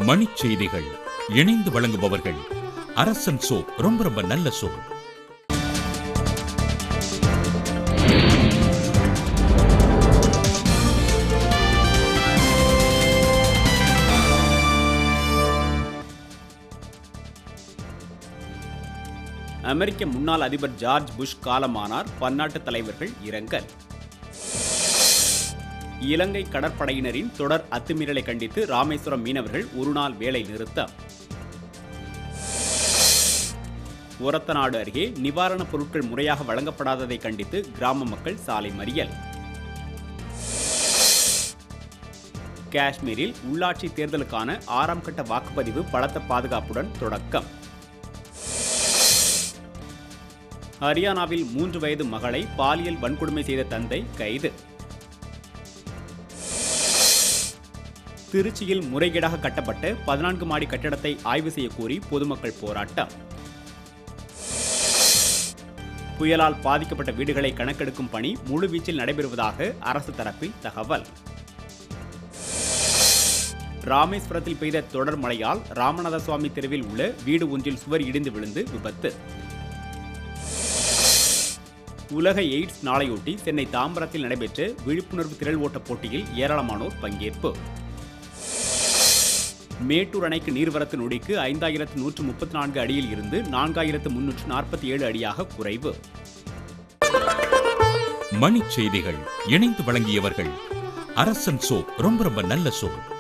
மணிச் செய்திகள் இணைந்து வழங்குபவர்கள் அரசன் சோ ரொம்ப ரொம்ப நல்ல சோ அமெரிக்க முன்னாள் அதிபர் ஜார்ஜ் புஷ் காலமானார் பன்னாட்டு தலைவர்கள் இரங்கல் இலங்கை கடற்படையினரின் தொடர் அத்துமீறலை கண்டித்து ராமேஸ்வரம் மீனவர்கள் ஒருநாள் வேலை நிறுத்தம் ஒரத்தநாடு அருகே நிவாரணப் பொருட்கள் முறையாக வழங்கப்படாததை கண்டித்து கிராம மக்கள் சாலை மறியல் காஷ்மீரில் உள்ளாட்சி தேர்தலுக்கான ஆறாம் கட்ட வாக்குப்பதிவு பலத்த பாதுகாப்புடன் தொடக்கம் ஹரியானாவில் மூன்று வயது மகளை பாலியல் வன்கொடுமை செய்த தந்தை கைது திருச்சியில் முறைகேடாக கட்டப்பட்ட பதினான்கு மாடி கட்டடத்தை ஆய்வு செய்ய கோரி பொதுமக்கள் போராட்டம் புயலால் பாதிக்கப்பட்ட வீடுகளை கணக்கெடுக்கும் பணி முழுவீச்சில் நடைபெறுவதாக அரசு தரப்பில் தகவல் ராமேஸ்வரத்தில் பெய்த தொடர் மழையால் ராமநாத சுவாமி தெருவில் உள்ள வீடு ஒன்றில் சுவர் இடிந்து விழுந்து விபத்து உலக எய்ட்ஸ் நாளையொட்டி சென்னை தாம்பரத்தில் நடைபெற்ற விழிப்புணர்வு திரள் ஓட்டப் போட்டியில் ஏராளமானோர் பங்கேற்பு மேட்டூர் அணைக்கு நீர்வரத்து நொடிக்கு ஐந்தாயிரத்து நூற்று முப்பத்தி நான்கு அடியில் இருந்து நான்காயிரத்து முன்னூற்று நாற்பத்தி ஏழு அடியாக குறைவு மணிச் செய்திகள் இணைந்து வழங்கியவர்கள் அரசன் சோ ரொம்ப ரொம்ப நல்ல சோ